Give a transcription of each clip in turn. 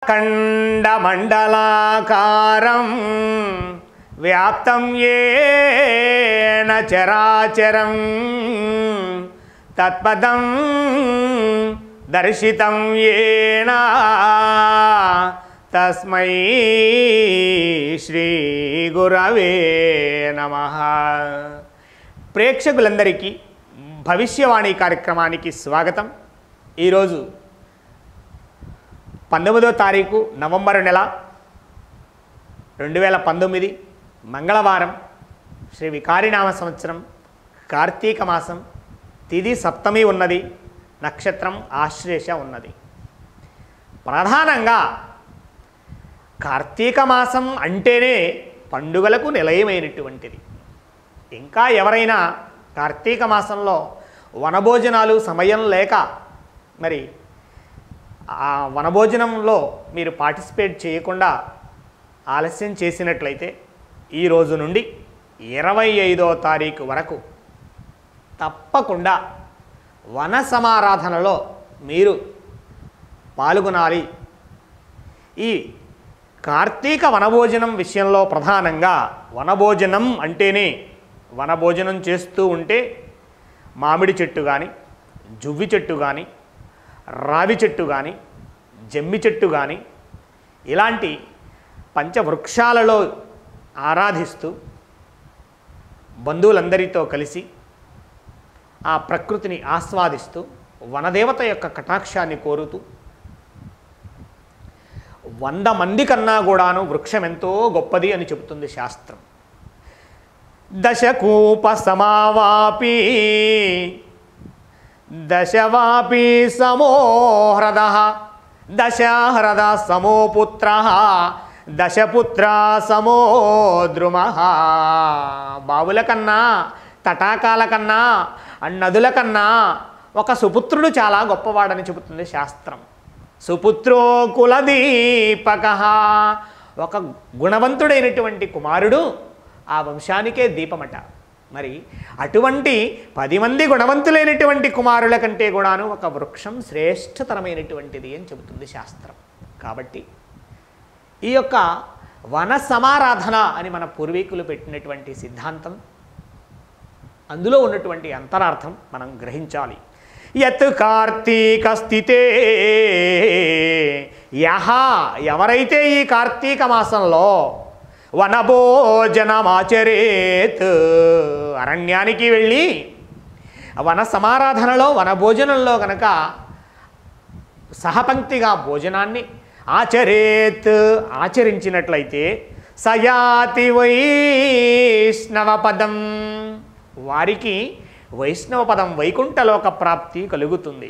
ఖండమండలాకారం వ్యాప్తం ఏన చరాచరం తత్పదం దర్శితం ఏన తస్మై శ్రీ గురవే నమ ప్రేక్షకులందరికీ భవిష్యవాణి కార్యక్రమానికి స్వాగతం ఈరోజు పంతొమ్మిదో తారీఖు నవంబర్ నెల రెండు వేల పంతొమ్మిది మంగళవారం శ్రీ వికారినామ సంవత్సరం కార్తీక మాసం తిది సప్తమి ఉన్నది నక్షత్రం ఆశ్లేష ఉన్నది ప్రధానంగా కార్తీక మాసం అంటేనే పండుగలకు నిలయమైనటువంటిది ఇంకా ఎవరైనా కార్తీక మాసంలో వనభోజనాలు సమయం లేక మరి ఆ వనభోజనంలో మీరు పార్టిసిపేట్ చేయకుండా ఆలస్యం చేసినట్లయితే ఈ రోజు నుండి ఇరవై ఐదో తారీఖు వరకు తప్పకుండా వన సమారాధనలో మీరు పాల్గొనాలి ఈ కార్తీక వనభోజనం విషయంలో ప్రధానంగా వనభోజనం అంటేనే వనభోజనం చేస్తూ ఉంటే మామిడి చెట్టు కానీ జువ్వి చెట్టు కానీ రావి చెట్టు కానీ జమ్మి చెట్టు కానీ ఇలాంటి పంచవృక్షాలలో ఆరాధిస్తూ బంధువులందరితో కలిసి ఆ ప్రకృతిని ఆస్వాదిస్తూ వనదేవత యొక్క కటాక్షాన్ని కోరుతూ వంద మంది కన్నా కూడాను వృక్షం ఎంతో గొప్పది అని చెబుతుంది శాస్త్రం దశకూప సమావాపి దశవాపి సమోహ్రద దశహ్రద సమో పుత్ర దశపుత్ర సమో ద్రుమ బావుల కన్నా తటాకాల కన్నా నదుల కన్నా ఒక సుపుత్రుడు చాలా గొప్పవాడని చెబుతుంది శాస్త్రం సుపుత్రో కులదీపక ఒక గుణవంతుడైనటువంటి కుమారుడు ఆ వంశానికే దీపమట మరి అటువంటి పది మంది గుణవంతులైనటువంటి కుమారుల కంటే కూడాను ఒక వృక్షం శ్రేష్టతరమైనటువంటిది అని చెబుతుంది శాస్త్రం కాబట్టి ఈ యొక్క వన సమారాధన అని మన పూర్వీకులు పెట్టినటువంటి సిద్ధాంతం అందులో ఉన్నటువంటి అంతరార్థం మనం గ్రహించాలి యత్ కార్తీక స్థితే యహ ఎవరైతే ఈ కార్తీక మాసంలో వనభోజనమాచరేత్ అరణ్యానికి వెళ్ళి వన సమారాధనలో వనభోజనంలో గనక సహపంక్తిగా భోజనాన్ని ఆచరేత్ ఆచరించినట్లయితే సయాతి వైష్ణవ పదం వారికి వైష్ణవ పదం వైకుంఠలోక ప్రాప్తి కలుగుతుంది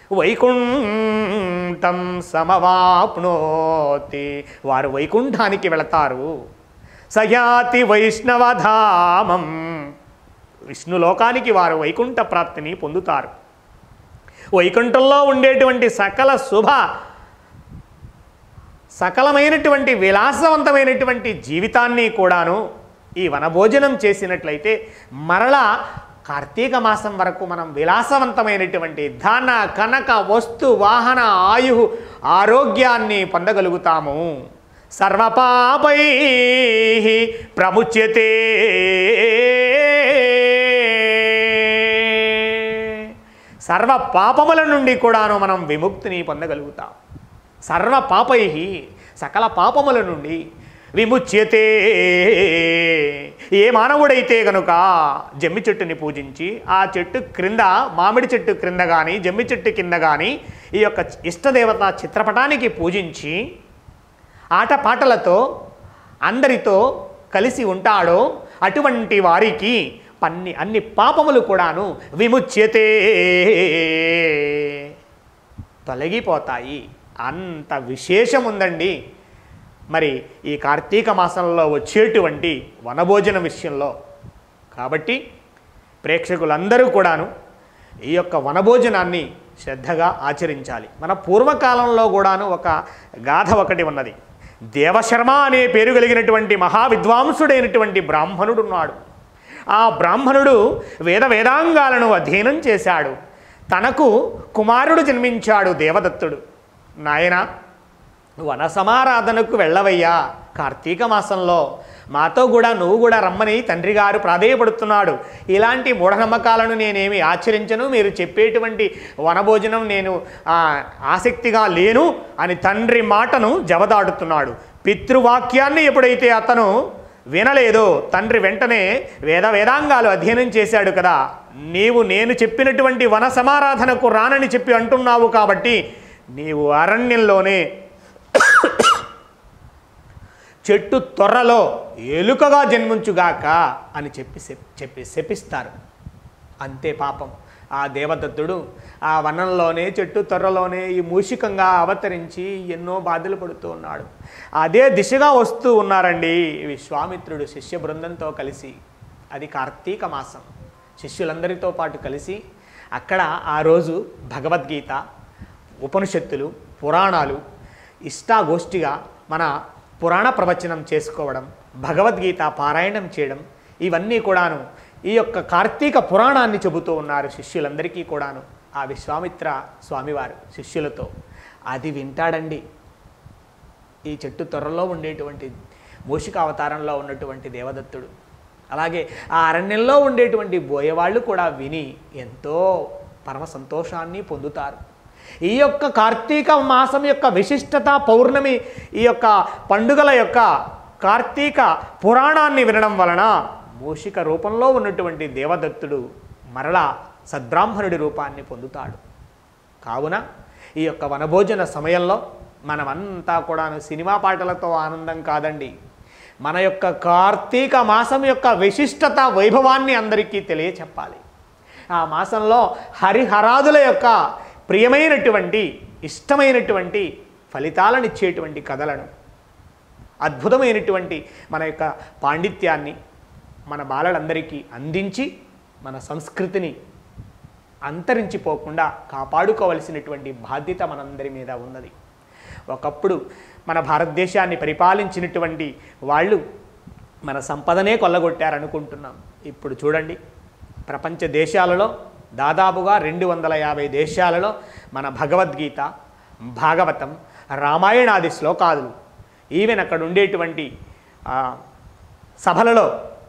వైకుంఠం సమవాప్నోతి వారు వైకుంఠానికి వెళతారు సయాతి వైష్ణవధామం విష్ణులోకానికి వారు వైకుంఠ ప్రాప్తిని పొందుతారు వైకుంఠంలో ఉండేటువంటి సకల శుభ సకలమైనటువంటి విలాసవంతమైనటువంటి జీవితాన్ని కూడాను ఈ వనభోజనం చేసినట్లయితే మరలా కార్తీక మాసం వరకు మనం విలాసవంతమైనటువంటి ధన కనక వస్తు వాహన ఆయు ఆరోగ్యాన్ని పొందగలుగుతాము సర్వపాపై ప్రముచ్యతే సర్వ పాపముల నుండి కూడాను మనం విముక్తిని పొందగలుగుతాం సర్వ పాపై సకల పాపముల నుండి విముచ్యతే ఏ మానవుడైతే గనుక జమ్మి చెట్టుని పూజించి ఆ చెట్టు క్రింద మామిడి చెట్టు క్రింద కానీ జమ్మి చెట్టు కింద కానీ ఈ యొక్క ఇష్టదేవత చిత్రపటానికి పూజించి ఆటపాటలతో అందరితో కలిసి ఉంటాడో అటువంటి వారికి పన్ని అన్ని పాపములు కూడాను విముచ్యతే తొలగిపోతాయి అంత విశేషం ఉందండి మరి ఈ కార్తీక మాసంలో వచ్చేటువంటి వనభోజన విషయంలో కాబట్టి ప్రేక్షకులందరూ కూడాను ఈ యొక్క వనభోజనాన్ని శ్రద్ధగా ఆచరించాలి మన పూర్వకాలంలో కూడాను ఒక గాథ ఒకటి ఉన్నది దేవశర్మ అనే పేరు కలిగినటువంటి మహావిద్వాంసుడైనటువంటి బ్రాహ్మణుడు ఉన్నాడు ఆ బ్రాహ్మణుడు వేద వేదాంగాలను అధ్యయనం చేశాడు తనకు కుమారుడు జన్మించాడు దేవదత్తుడు నాయన వన సమారాధనకు వెళ్ళవయ్యా కార్తీక మాసంలో మాతో కూడా నువ్వు కూడా రమ్మని తండ్రి గారు ప్రాధేయపడుతున్నాడు ఇలాంటి మూఢనమ్మకాలను నేనేమి ఆచరించను మీరు చెప్పేటువంటి వనభోజనం నేను ఆ, ఆసక్తిగా లేను అని తండ్రి మాటను జవదాడుతున్నాడు పితృవాక్యాన్ని ఎప్పుడైతే అతను వినలేదో తండ్రి వెంటనే వేద వేదాంగాలు అధ్యయనం చేశాడు కదా నీవు నేను చెప్పినటువంటి వన సమారాధనకు రానని చెప్పి అంటున్నావు కాబట్టి నీవు అరణ్యంలోనే చెట్టు తొర్రలో ఎలుకగా జన్మించుగాక అని చెప్పి శప్- చెప్పి శపిస్తారు అంతే పాపం ఆ దేవదత్తుడు ఆ వనంలోనే చెట్టు తొర్రలోనే ఈ మూషికంగా అవతరించి ఎన్నో బాధలు పడుతూ ఉన్నాడు అదే దిశగా వస్తూ ఉన్నారండి విశ్వామిత్రుడు శిష్య బృందంతో కలిసి అది కార్తీక మాసం శిష్యులందరితో పాటు కలిసి అక్కడ ఆ రోజు భగవద్గీత ఉపనిషత్తులు పురాణాలు ఇష్టాగోష్ఠిగా మన పురాణ ప్రవచనం చేసుకోవడం భగవద్గీత పారాయణం చేయడం ఇవన్నీ కూడాను ఈ యొక్క కార్తీక పురాణాన్ని చెబుతూ ఉన్నారు శిష్యులందరికీ కూడాను ఆ విశ్వామిత్ర స్వామివారు శిష్యులతో అది వింటాడండి ఈ చెట్టు త్వరలో ఉండేటువంటి మూషిక అవతారంలో ఉన్నటువంటి దేవదత్తుడు అలాగే ఆ అరణ్యంలో ఉండేటువంటి బోయవాళ్ళు కూడా విని ఎంతో పరమ సంతోషాన్ని పొందుతారు ఈ యొక్క కార్తీక మాసం యొక్క విశిష్టత పౌర్ణమి ఈ యొక్క పండుగల యొక్క కార్తీక పురాణాన్ని వినడం వలన మూషిక రూపంలో ఉన్నటువంటి దేవదత్తుడు మరలా సద్బ్రాహ్మణుడి రూపాన్ని పొందుతాడు కావున ఈ యొక్క వనభోజన సమయంలో మనమంతా కూడాను సినిమా పాటలతో ఆనందం కాదండి మన యొక్క కార్తీక మాసం యొక్క విశిష్టత వైభవాన్ని అందరికీ తెలియచెప్పాలి ఆ మాసంలో హరిహరాదుల యొక్క ప్రియమైనటువంటి ఇష్టమైనటువంటి ఫలితాలనిచ్చేటువంటి కథలను అద్భుతమైనటువంటి మన యొక్క పాండిత్యాన్ని మన బాలలందరికీ అందించి మన సంస్కృతిని అంతరించిపోకుండా కాపాడుకోవలసినటువంటి బాధ్యత మనందరి మీద ఉన్నది ఒకప్పుడు మన భారతదేశాన్ని పరిపాలించినటువంటి వాళ్ళు మన సంపదనే కొల్లగొట్టారనుకుంటున్నాం ఇప్పుడు చూడండి ప్రపంచ దేశాలలో దాదాపుగా రెండు వందల యాభై దేశాలలో మన భగవద్గీత భాగవతం రామాయణాది శ్లోకాలు ఈవెన్ అక్కడ ఉండేటువంటి ఆ, సభలలో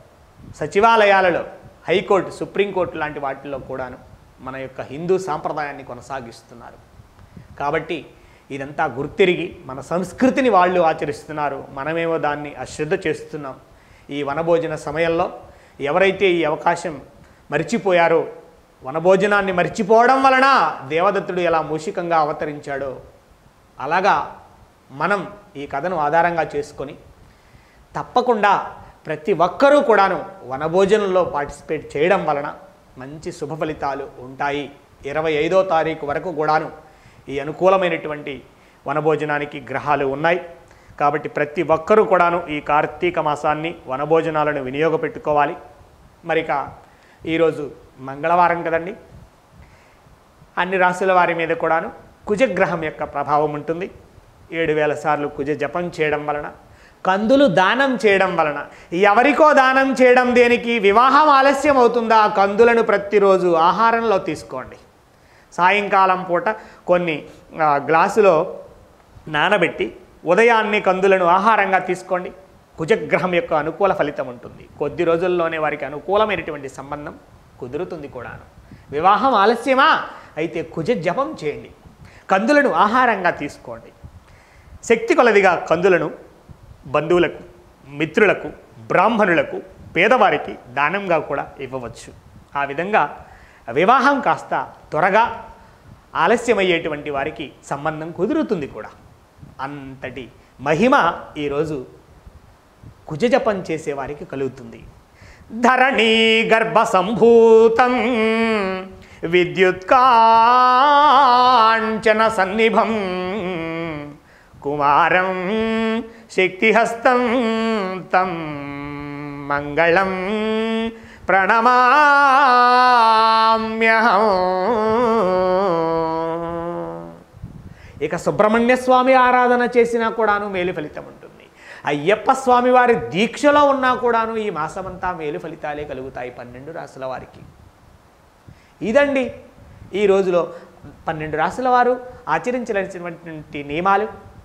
సచివాలయాలలో హైకోర్టు సుప్రీంకోర్టు లాంటి వాటిల్లో కూడాను మన యొక్క హిందూ సాంప్రదాయాన్ని కొనసాగిస్తున్నారు కాబట్టి ఇదంతా గుర్తిరిగి మన సంస్కృతిని వాళ్ళు ఆచరిస్తున్నారు మనమేమో దాన్ని అశ్రద్ధ చేస్తున్నాం ఈ వనభోజన సమయంలో ఎవరైతే ఈ అవకాశం మర్చిపోయారో వనభోజనాన్ని మర్చిపోవడం వలన దేవదత్తుడు ఎలా మూషికంగా అవతరించాడో అలాగా మనం ఈ కథను ఆధారంగా చేసుకొని తప్పకుండా ప్రతి ఒక్కరూ కూడాను వనభోజనంలో పార్టిసిపేట్ చేయడం వలన మంచి శుభ ఫలితాలు ఉంటాయి ఇరవై ఐదో తారీఖు వరకు కూడాను ఈ అనుకూలమైనటువంటి వనభోజనానికి గ్రహాలు ఉన్నాయి కాబట్టి ప్రతి ఒక్కరూ కూడాను ఈ కార్తీక మాసాన్ని వనభోజనాలను వినియోగపెట్టుకోవాలి మరిక ఈరోజు మంగళవారం కదండి అన్ని రాశుల వారి మీద కూడాను కుజగ్రహం యొక్క ప్రభావం ఉంటుంది ఏడు వేల సార్లు కుజ జపం చేయడం వలన కందులు దానం చేయడం వలన ఎవరికో దానం చేయడం దేనికి వివాహం ఆలస్యం అవుతుందా ఆ కందులను ప్రతిరోజు ఆహారంలో తీసుకోండి సాయంకాలం పూట కొన్ని ఆ, గ్లాసులో నానబెట్టి ఉదయాన్నే కందులను ఆహారంగా తీసుకోండి కుజగ్రహం యొక్క అనుకూల ఫలితం ఉంటుంది కొద్ది రోజుల్లోనే వారికి అనుకూలమైనటువంటి సంబంధం కుదురుతుంది కూడాను వివాహం ఆలస్యమా అయితే కుజ జపం చేయండి కందులను ఆహారంగా తీసుకోండి శక్తి కొలదిగా కందులను బంధువులకు మిత్రులకు బ్రాహ్మణులకు పేదవారికి దానంగా కూడా ఇవ్వవచ్చు ఆ విధంగా వివాహం కాస్త త్వరగా ఆలస్యమయ్యేటువంటి వారికి సంబంధం కుదురుతుంది కూడా అంతటి మహిమ ఈరోజు కుజజపం చేసేవారికి కలుగుతుంది ధరణీ గర్భ సంభూతం విద్యుత్కాంచన సన్నిభం కుమారం శక్తిహస్తం తం మంగళం ప్రణమామ్యహం ఇక సుబ్రహ్మణ్య స్వామి ఆరాధన చేసినా కూడాను మేలు ఫలితం ఉంటుంది అయ్యప్ప స్వామి వారి దీక్షలో ఉన్నా కూడాను ఈ మాసమంతా మేలు ఫలితాలే కలుగుతాయి పన్నెండు రాసుల వారికి ఇదండి ఈ రోజులో పన్నెండు రాసుల వారు ఆచరించవలసినటువంటి నియమాలు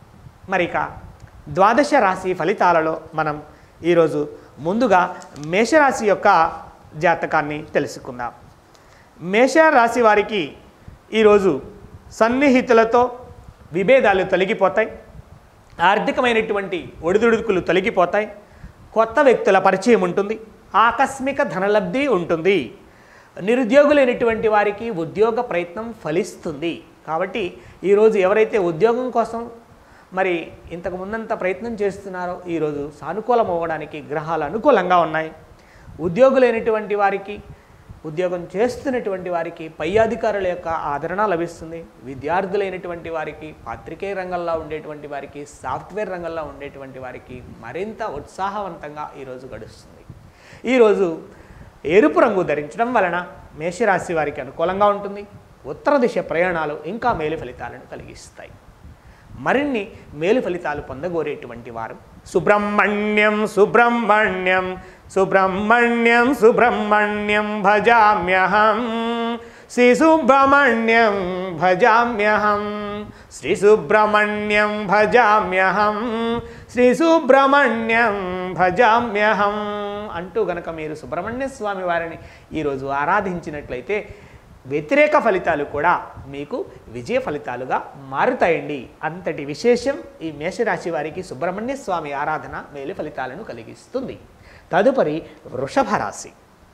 మరి ఇక ద్వాదశ రాశి ఫలితాలలో మనం ఈరోజు ముందుగా మేషరాశి యొక్క జాతకాన్ని తెలుసుకుందాం మేషరాశి వారికి ఈరోజు సన్నిహితులతో విభేదాలు తొలగిపోతాయి ఆర్థికమైనటువంటి ఒడిదుడుకులు తొలగిపోతాయి కొత్త వ్యక్తుల పరిచయం ఉంటుంది ఆకస్మిక ధనలబ్ధి ఉంటుంది నిరుద్యోగులైనటువంటి వారికి ఉద్యోగ ప్రయత్నం ఫలిస్తుంది కాబట్టి ఈరోజు ఎవరైతే ఉద్యోగం కోసం మరి ఇంతకు ముందంత ప్రయత్నం చేస్తున్నారో ఈరోజు సానుకూలం అవ్వడానికి గ్రహాలు అనుకూలంగా ఉన్నాయి ఉద్యోగులైనటువంటి వారికి ఉద్యోగం చేస్తున్నటువంటి వారికి పై అధికారుల యొక్క ఆదరణ లభిస్తుంది విద్యార్థులైనటువంటి వారికి పాత్రికేయ రంగంలో ఉండేటువంటి వారికి సాఫ్ట్వేర్ రంగంలో ఉండేటువంటి వారికి మరింత ఉత్సాహవంతంగా ఈరోజు గడుస్తుంది ఈరోజు ఎరుపు రంగు ధరించడం వలన మేషరాశి వారికి అనుకూలంగా ఉంటుంది ఉత్తర దిశ ప్రయాణాలు ఇంకా మేలు ఫలితాలను కలిగిస్తాయి మరిన్ని మేలు ఫలితాలు పొందగోరేటువంటి వారు సుబ్రహ్మణ్యం సుబ్రహ్మణ్యం సుబ్రహ్మణ్యం సుబ్రహ్మణ్యం భజామ్యహం శ్రీ సుబ్రహ్మణ్యం భజామ్యహం శ్రీ సుబ్రహ్మణ్యం భజామ్యహం శ్రీ సుబ్రహ్మణ్యం భజామ్యహం అంటూ గనక మీరు సుబ్రహ్మణ్య స్వామి వారిని ఈరోజు ఆరాధించినట్లయితే వ్యతిరేక ఫలితాలు కూడా మీకు విజయ ఫలితాలుగా మారుతాయండి అంతటి విశేషం ఈ మేషరాశి వారికి సుబ్రహ్మణ్య స్వామి ఆరాధన మేలు ఫలితాలను కలిగిస్తుంది తదుపరి వృషభ రాశి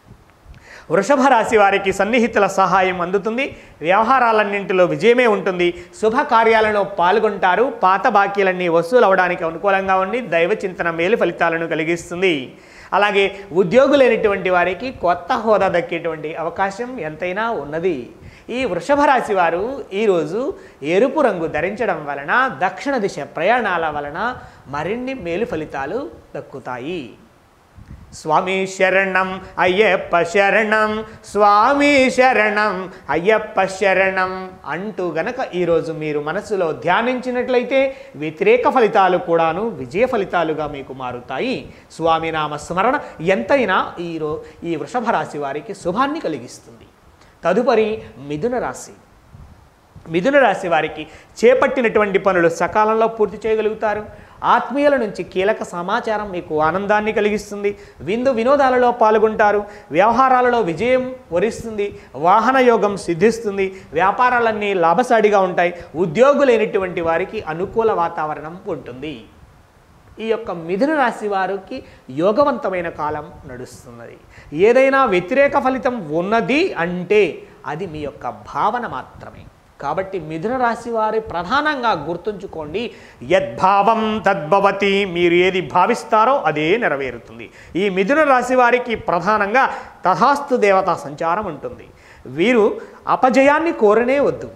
వృషభ రాశి వారికి సన్నిహితుల సహాయం అందుతుంది వ్యవహారాలన్నింటిలో విజయమే ఉంటుంది శుభకార్యాలలో పాల్గొంటారు పాత బాకీలన్నీ వసూలు అవడానికి అనుకూలంగా ఉండి దైవ చింతన మేలు ఫలితాలను కలిగిస్తుంది అలాగే ఉద్యోగులైనటువంటి వారికి కొత్త హోదా దక్కేటువంటి అవకాశం ఎంతైనా ఉన్నది ఈ వృషభ రాశి వారు ఈరోజు ఎరుపు రంగు ధరించడం వలన దక్షిణ దిశ ప్రయాణాల వలన మరిన్ని మేలు ఫలితాలు దక్కుతాయి స్వామి శరణం అయ్యప్ప శరణం స్వామి శరణం అయ్యప్ప శరణం అంటూ గనక ఈరోజు మీరు మనసులో ధ్యానించినట్లయితే వ్యతిరేక ఫలితాలు కూడాను విజయ ఫలితాలుగా మీకు మారుతాయి స్వామి నామ స్మరణ ఎంతైనా ఈరో ఈ వృషభ రాశి వారికి శుభాన్ని కలిగిస్తుంది తదుపరి మిథున రాశి మిథున రాశి వారికి చేపట్టినటువంటి పనులు సకాలంలో పూర్తి చేయగలుగుతారు ఆత్మీయుల నుంచి కీలక సమాచారం మీకు ఆనందాన్ని కలిగిస్తుంది విందు వినోదాలలో పాల్గొంటారు వ్యవహారాలలో విజయం వరిస్తుంది వాహన యోగం సిద్ధిస్తుంది వ్యాపారాలన్నీ లాభసాటిగా ఉంటాయి ఉద్యోగులైనటువంటి వారికి అనుకూల వాతావరణం ఉంటుంది ఈ యొక్క మిథున రాశి వారికి యోగవంతమైన కాలం నడుస్తున్నది ఏదైనా వ్యతిరేక ఫలితం ఉన్నది అంటే అది మీ యొక్క భావన మాత్రమే కాబట్టి మిథున రాశి వారి ప్రధానంగా గుర్తుంచుకోండి యద్భావం తద్భవతి మీరు ఏది భావిస్తారో అదే నెరవేరుతుంది ఈ మిథున రాశి వారికి ప్రధానంగా తథాస్తు దేవతా సంచారం ఉంటుంది వీరు అపజయాన్ని కోరనే వద్దు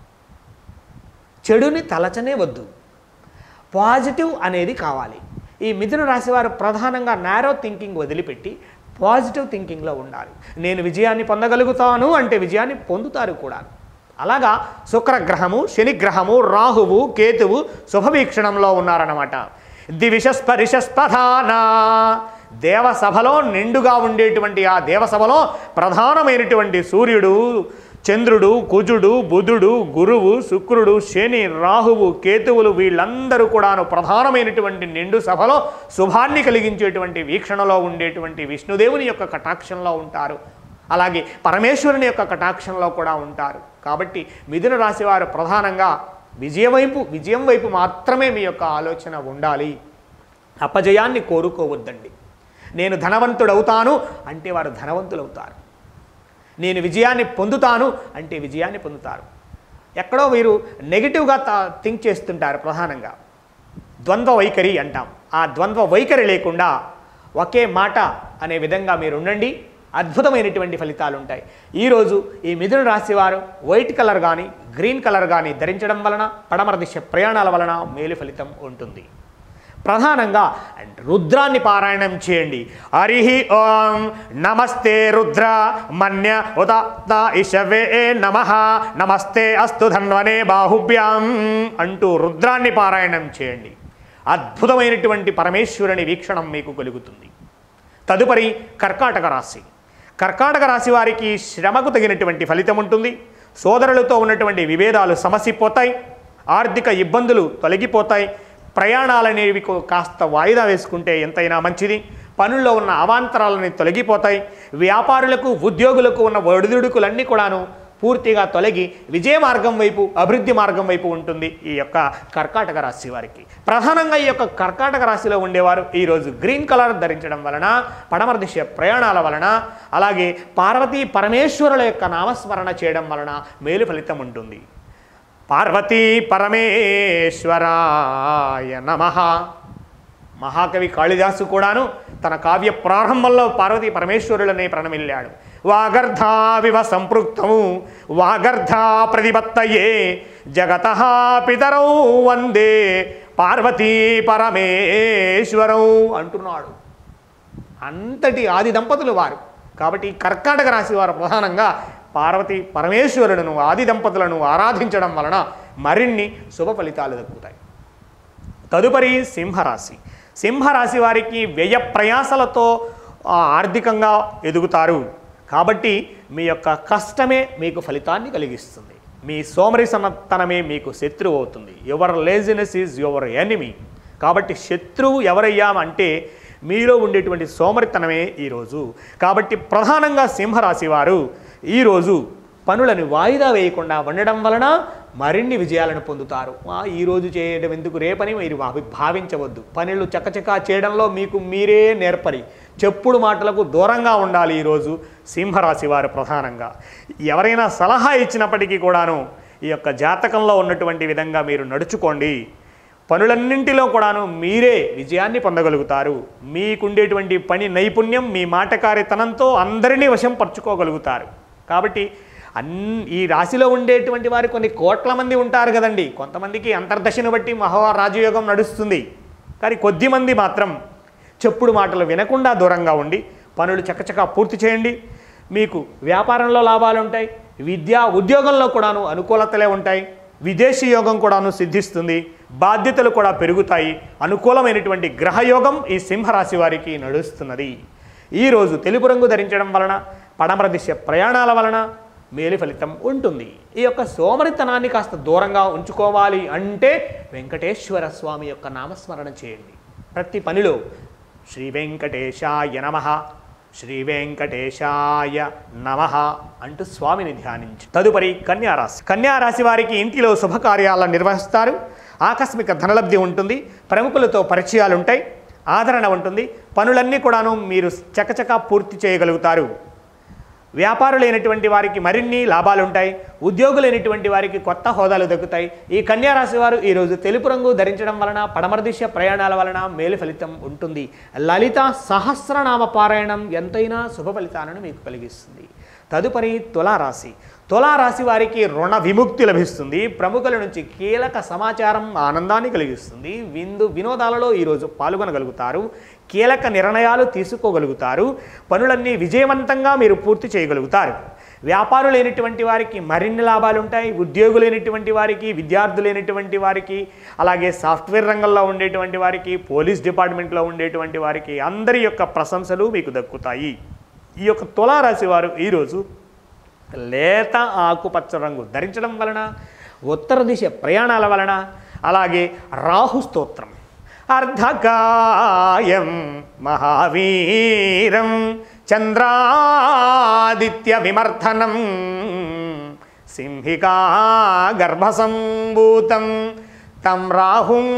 చెడుని తలచనే వద్దు పాజిటివ్ అనేది కావాలి ఈ మిథున రాశి వారు ప్రధానంగా నారో థింకింగ్ వదిలిపెట్టి పాజిటివ్ థింకింగ్లో ఉండాలి నేను విజయాన్ని పొందగలుగుతాను అంటే విజయాన్ని పొందుతారు కూడా అలాగా శుక్రగ్రహము శనిగ్రహము రాహువు కేతువు శుభవీక్షణంలో ఉన్నారన్నమాట దివిషస్పరిషస్పధాన దేవసభలో నిండుగా ఉండేటువంటి ఆ దేవసభలో ప్రధానమైనటువంటి సూర్యుడు చంద్రుడు కుజుడు బుధుడు గురువు శుక్రుడు శని రాహువు కేతువులు వీళ్ళందరూ కూడాను ప్రధానమైనటువంటి నిండు సభలో శుభాన్ని కలిగించేటువంటి వీక్షణలో ఉండేటువంటి విష్ణుదేవుని యొక్క కటాక్షంలో ఉంటారు అలాగే పరమేశ్వరుని యొక్క కటాక్షంలో కూడా ఉంటారు కాబట్టి మిథున రాశి వారు ప్రధానంగా విజయం వైపు విజయం వైపు మాత్రమే మీ యొక్క ఆలోచన ఉండాలి అపజయాన్ని కోరుకోవద్దండి నేను ధనవంతుడవుతాను అంటే వారు ధనవంతులవుతారు నేను విజయాన్ని పొందుతాను అంటే విజయాన్ని పొందుతారు ఎక్కడో వీరు నెగిటివ్గా థింక్ చేస్తుంటారు ప్రధానంగా ద్వంద్వ వైఖరి అంటాం ఆ ద్వంద్వ వైఖరి లేకుండా ఒకే మాట అనే విధంగా మీరు ఉండండి అద్భుతమైనటువంటి ఫలితాలు ఉంటాయి ఈరోజు ఈ మిథున రాశి వారు వైట్ కలర్ కానీ గ్రీన్ కలర్ కానీ ధరించడం వలన పడమర దిశ ప్రయాణాల వలన మేలు ఫలితం ఉంటుంది ప్రధానంగా రుద్రాన్ని పారాయణం చేయండి హరి ఓం నమస్తే రుద్ర మన్య ఉదాత్త ఇషవే నమ నమస్తే అస్తు ధన్వనే బాహుభ్యాం అంటూ రుద్రాన్ని పారాయణం చేయండి అద్భుతమైనటువంటి పరమేశ్వరుని వీక్షణం మీకు కలుగుతుంది తదుపరి కర్కాటక రాశి కర్కాటక రాశి వారికి శ్రమకు తగినటువంటి ఫలితం ఉంటుంది సోదరులతో ఉన్నటువంటి విభేదాలు సమసిపోతాయి ఆర్థిక ఇబ్బందులు తొలగిపోతాయి ప్రయాణాలనేవి కో- కాస్త వాయిదా వేసుకుంటే ఎంతైనా మంచిది పనుల్లో ఉన్న అవాంతరాలని తొలగిపోతాయి వ్యాపారులకు ఉద్యోగులకు ఉన్న ఒడిదుడుకులన్నీ కూడాను పూర్తిగా తొలగి విజయ మార్గం వైపు అభివృద్ధి మార్గం వైపు ఉంటుంది ఈ యొక్క కర్కాటక రాశి వారికి ప్రధానంగా ఈ యొక్క కర్కాటక రాశిలో ఉండేవారు ఈరోజు గ్రీన్ కలర్ ధరించడం వలన పడమర దిశ ప్రయాణాల వలన అలాగే పార్వతీ పరమేశ్వరుల యొక్క నామస్మరణ చేయడం వలన మేలు ఫలితం ఉంటుంది పార్వతీ పరమేశ్వరాయ నమః మహాకవి కాళిదాసు కూడాను తన కావ్య ప్రారంభంలో పార్వతీ పరమేశ్వరులనే ప్రణమిల్లాడు వాగర్ధావివ సంపృక్తము వాగర్ధా ప్రతిపత్తయే జగత పితరౌ వందే పార్వతీ పరమేశ్వరౌ అంటున్నాడు అంతటి ఆది దంపతులు వారు కాబట్టి కర్కాటక రాశి వారు ప్రధానంగా పార్వతి పరమేశ్వరులను ఆది దంపతులను ఆరాధించడం వలన మరిన్ని శుభ ఫలితాలు దక్కుతాయి తదుపరి సింహరాశి సింహరాశి వారికి వ్యయ ప్రయాసలతో ఆ, ఆర్థికంగా ఎదుగుతారు కాబట్టి మీ యొక్క కష్టమే మీకు ఫలితాన్ని కలిగిస్తుంది మీ సోమరిసనతనమే మీకు శత్రువు అవుతుంది your laziness is your enemy కాబట్టి శత్రువు ఎవరయ్యా అంటే మీలో ఉండేటువంటి సోమరితనమే ఈరోజు కాబట్టి ప్రధానంగా సింహరాశి వారు ఈరోజు పనులను వాయిదా వేయకుండా ఉండడం వలన మరిన్ని విజయాలను పొందుతారు ఆ, ఈ రోజు చేయడం ఎందుకు రేపని మీరు భావి- భావించవద్దు పనులు చకచకా చేయడంలో మీకు మీరే నేర్పరి చెప్పుడు మాటలకు దూరంగా ఉండాలి ఈరోజు సింహరాశి వారు ప్రధానంగా ఎవరైనా సలహా ఇచ్చినప్పటికీ కూడాను ఈ యొక్క జాతకంలో ఉన్నటువంటి విధంగా మీరు నడుచుకోండి పనులన్నింటిలో కూడాను మీరే విజయాన్ని పొందగలుగుతారు మీకుండేటువంటి పని నైపుణ్యం మీ మాటకారితనంతో అందరినీ వశం పరుచుకోగలుగుతారు కాబట్టి అన్ ఈ రాశిలో ఉండేటువంటి వారు కొన్ని కోట్ల మంది ఉంటారు కదండి కొంతమందికి అంతర్దశను బట్టి మహా రాజయోగం నడుస్తుంది కానీ కొద్ది మంది మాత్రం చెప్పుడు మాటలు వినకుండా దూరంగా ఉండి పనులు చకచకా పూర్తి చేయండి మీకు వ్యాపారంలో లాభాలు ఉంటాయి విద్యా ఉద్యోగంలో కూడాను అనుకూలతలే ఉంటాయి విదేశీ యోగం కూడాను సిద్ధిస్తుంది బాధ్యతలు కూడా పెరుగుతాయి అనుకూలమైనటువంటి గ్రహయోగం ఈ సింహరాశి వారికి నడుస్తున్నది ఈరోజు తెలుపు రంగు ధరించడం వలన పడమర దిశ ప్రయాణాల వలన మేలు ఫలితం ఉంటుంది ఈ యొక్క సోమరితనాన్ని కాస్త దూరంగా ఉంచుకోవాలి అంటే వెంకటేశ్వర స్వామి యొక్క నామస్మరణ చేయండి ప్రతి పనిలో శ్రీ వెంకటేశాయ నమ శ్రీ వెంకటేశాయ నమ అంటూ స్వామిని ధ్యానించు తదుపరి కన్యారాశి కన్యారాశి వారికి ఇంటిలో శుభకార్యాలను నిర్వహిస్తారు ఆకస్మిక ధనలబ్ధి ఉంటుంది ప్రముఖులతో పరిచయాలు ఉంటాయి ఆదరణ ఉంటుంది పనులన్నీ కూడాను మీరు చకచకా పూర్తి చేయగలుగుతారు వ్యాపారులైనటువంటి వారికి మరిన్ని లాభాలు ఉంటాయి ఉద్యోగులైనటువంటి వారికి కొత్త హోదాలు దక్కుతాయి ఈ కన్యారాశి వారు ఈరోజు తెలుపు రంగు ధరించడం వలన పడమర దిశ ప్రయాణాల వలన మేలు ఫలితం ఉంటుంది లలిత సహస్రనామ పారాయణం ఎంతైనా శుభ ఫలితాలను మీకు కలిగిస్తుంది తదుపరి తులారాశి తులారాశి వారికి రుణ విముక్తి లభిస్తుంది ప్రముఖుల నుంచి కీలక సమాచారం ఆనందాన్ని కలిగిస్తుంది విందు వినోదాలలో ఈరోజు పాల్గొనగలుగుతారు కీలక నిర్ణయాలు తీసుకోగలుగుతారు పనులన్నీ విజయవంతంగా మీరు పూర్తి చేయగలుగుతారు వ్యాపారులైనటువంటి వారికి మరిన్ని లాభాలు ఉంటాయి ఉద్యోగులైనటువంటి వారికి విద్యార్థులైనటువంటి వారికి అలాగే సాఫ్ట్వేర్ రంగంలో ఉండేటువంటి వారికి పోలీస్ డిపార్ట్మెంట్లో ఉండేటువంటి వారికి అందరి యొక్క ప్రశంసలు మీకు దక్కుతాయి ఈ యొక్క తులారాశి వారు ఈరోజు లేత ఆకుపచ్చ రంగు ధరించడం వలన ఉత్తర దిశ ప్రయాణాల వలన అలాగే రాహు స్తోత్రం అర్ధకాయం మహావీరం చంద్రాదిత్య విమర్ధనం సింహికా గర్భసంభూతం తం రాహుం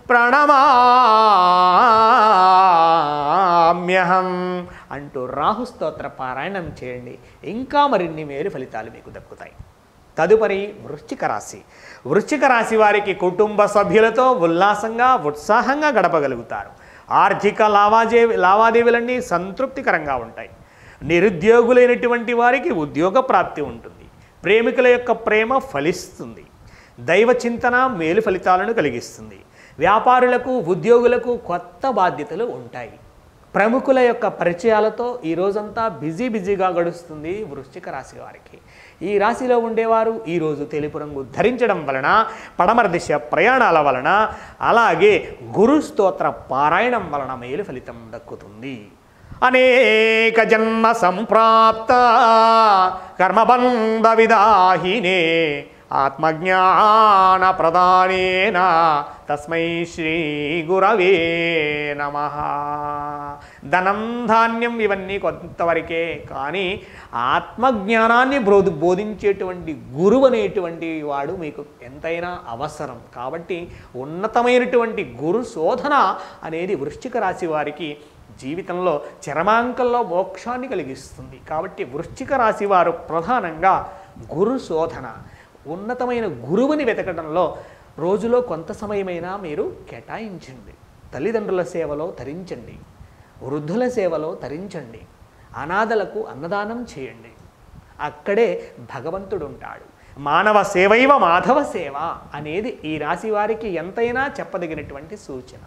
ప్రణమామ్యహం అంటూ రాహు స్తోత్ర పారాయణం చేయండి ఇంకా మరిన్ని మేలు ఫలితాలు మీకు దక్కుతాయి తదుపరి వృశ్చిక రాశి వృశ్చిక రాశి వారికి కుటుంబ సభ్యులతో ఉల్లాసంగా ఉత్సాహంగా గడపగలుగుతారు ఆర్థిక లావాదేవీ లావాదేవీలన్నీ సంతృప్తికరంగా ఉంటాయి నిరుద్యోగులైనటువంటి వారికి ఉద్యోగ ప్రాప్తి ఉంటుంది ప్రేమికుల యొక్క ప్రేమ ఫలిస్తుంది దైవ చింతన మేలు ఫలితాలను కలిగిస్తుంది వ్యాపారులకు ఉద్యోగులకు కొత్త బాధ్యతలు ఉంటాయి ప్రముఖుల యొక్క పరిచయాలతో ఈ రోజంతా బిజీ బిజీగా గడుస్తుంది వృశ్చిక రాశి వారికి ఈ రాశిలో ఉండేవారు ఈరోజు తెలుపు రంగు ధరించడం వలన పడమర దిశ ప్రయాణాల వలన అలాగే గురు స్తోత్ర పారాయణం వలన మేలు ఫలితం దక్కుతుంది అనేక జన్మ సంప్రాప్త కర్మబంధ విదాహినే ఆత్మజ్ఞాన ప్రదానేన తస్మై శ్రీ గురవే నమ ధనం ధాన్యం ఇవన్నీ కొంతవరకే కానీ ఆత్మజ్ఞానాన్ని బోధి బోధించేటువంటి గురువు అనేటువంటి వాడు మీకు ఎంతైనా అవసరం కాబట్టి ఉన్నతమైనటువంటి గురు శోధన అనేది వృశ్చిక రాశి వారికి జీవితంలో చరమాంకంలో మోక్షాన్ని కలిగిస్తుంది కాబట్టి వృశ్చిక రాశి వారు ప్రధానంగా గురు శోధన ఉన్నతమైన గురువుని వెతకడంలో రోజులో కొంత సమయమైనా మీరు కేటాయించండి తల్లిదండ్రుల సేవలో తరించండి వృద్ధుల సేవలో తరించండి అనాథలకు అన్నదానం చేయండి అక్కడే భగవంతుడు ఉంటాడు మానవ సేవైవ మాధవ సేవ అనేది ఈ రాశి వారికి ఎంతైనా చెప్పదగినటువంటి సూచన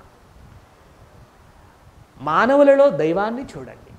మానవులలో దైవాన్ని చూడండి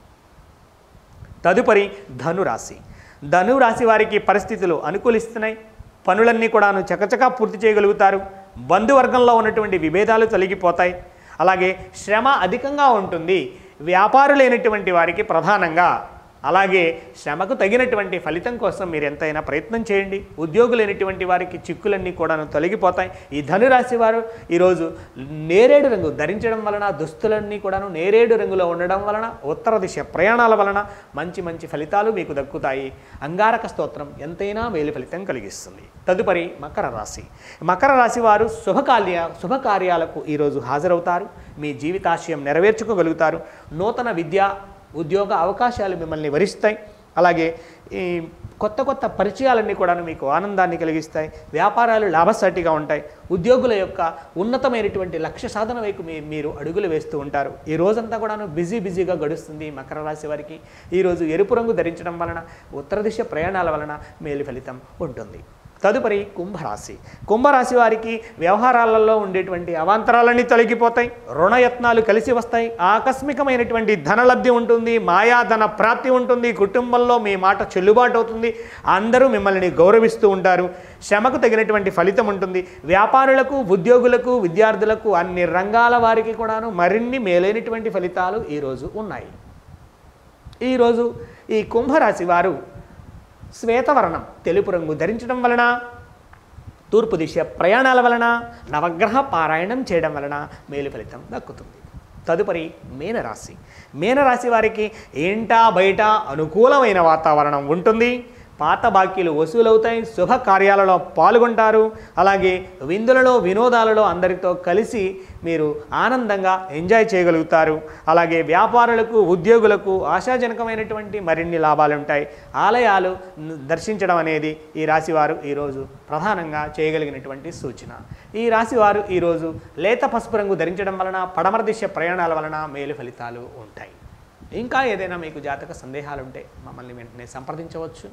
తదుపరి ధనురాశి ధనురాశి వారికి పరిస్థితులు అనుకూలిస్తున్నాయి పనులన్నీ కూడాను చకచకా పూర్తి చేయగలుగుతారు బంధువర్గంలో ఉన్నటువంటి విభేదాలు తొలగిపోతాయి అలాగే శ్రమ అధికంగా ఉంటుంది వ్యాపారులైనటువంటి వారికి ప్రధానంగా అలాగే శ్రమకు తగినటువంటి ఫలితం కోసం మీరు ఎంతైనా ప్రయత్నం చేయండి ఉద్యోగులైనటువంటి వారికి చిక్కులన్నీ కూడాను తొలగిపోతాయి ఈ ధనురాశి వారు ఈరోజు నేరేడు రంగు ధరించడం వలన దుస్తులన్నీ కూడాను నేరేడు రంగులో ఉండడం వలన ఉత్తర దిశ ప్రయాణాల వలన మంచి మంచి ఫలితాలు మీకు దక్కుతాయి అంగారక స్తోత్రం ఎంతైనా మేలు ఫలితం కలిగిస్తుంది తదుపరి మకర రాశి మకర రాశి వారు శుభకార్య శుభకార్యాలకు ఈరోజు హాజరవుతారు మీ జీవితాశయం నెరవేర్చుకోగలుగుతారు నూతన విద్య ఉద్యోగ అవకాశాలు మిమ్మల్ని వరిస్తాయి అలాగే ఈ కొత్త కొత్త పరిచయాలన్నీ కూడా మీకు ఆనందాన్ని కలిగిస్తాయి వ్యాపారాలు లాభసాటిగా ఉంటాయి ఉద్యోగుల యొక్క ఉన్నతమైనటువంటి లక్ష్య సాధన వైపు మీ మీరు అడుగులు వేస్తూ ఉంటారు ఈ రోజంతా కూడాను బిజీ బిజీగా గడుస్తుంది ఈ మకర రాశి వారికి ఈరోజు ఎరుపు రంగు ధరించడం వలన ఉత్తర దిశ ప్రయాణాల వలన మేలు ఫలితం ఉంటుంది తదుపరి కుంభరాశి కుంభరాశి వారికి వ్యవహారాలలో ఉండేటువంటి అవాంతరాలన్నీ తొలగిపోతాయి రుణయత్నాలు కలిసి వస్తాయి ఆకస్మికమైనటువంటి ధనలబ్ధి ఉంటుంది మాయాధన ప్రాప్తి ఉంటుంది కుటుంబంలో మీ మాట చెల్లుబాటు అవుతుంది అందరూ మిమ్మల్ని గౌరవిస్తూ ఉంటారు శ్రమకు తగినటువంటి ఫలితం ఉంటుంది వ్యాపారులకు ఉద్యోగులకు విద్యార్థులకు అన్ని రంగాల వారికి కూడాను మరిన్ని మేలైనటువంటి ఫలితాలు ఈరోజు ఉన్నాయి ఈరోజు ఈ కుంభరాశి వారు శ్వేతవర్ణం తెలుపు రంగు ధరించడం వలన తూర్పు దిశ ప్రయాణాల వలన నవగ్రహ పారాయణం చేయడం వలన మేలు ఫలితం దక్కుతుంది తదుపరి మీనరాశి మీనరాశి వారికి ఏంటా బయట అనుకూలమైన వాతావరణం ఉంటుంది పాత బాకీలు వసూలవుతాయి శుభ కార్యాలలో పాల్గొంటారు అలాగే విందులలో వినోదాలలో అందరితో కలిసి మీరు ఆనందంగా ఎంజాయ్ చేయగలుగుతారు అలాగే వ్యాపారులకు ఉద్యోగులకు ఆశాజనకమైనటువంటి మరిన్ని లాభాలు ఉంటాయి ఆలయాలు న్- దర్శించడం అనేది ఈ రాశివారు ఈరోజు ప్రధానంగా చేయగలిగినటువంటి సూచన ఈ రాశివారు ఈరోజు లేత పసుపు రంగు ధరించడం వలన పడమర దిశ ప్రయాణాల వలన మేలు ఫలితాలు ఉంటాయి ఇంకా ఏదైనా మీకు జాతక సందేహాలు ఉంటే మమ్మల్ని వెంటనే సంప్రదించవచ్చు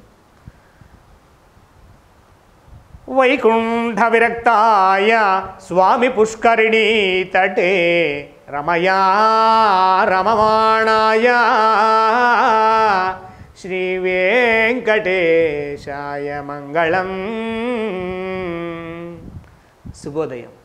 వైకుంఠ విరక్తాయ స్వామి పుష్కరిణీ తటే రమయా రమమాణాయ శ్రీ వెంకటేశాయ మంగళం శుభోదయం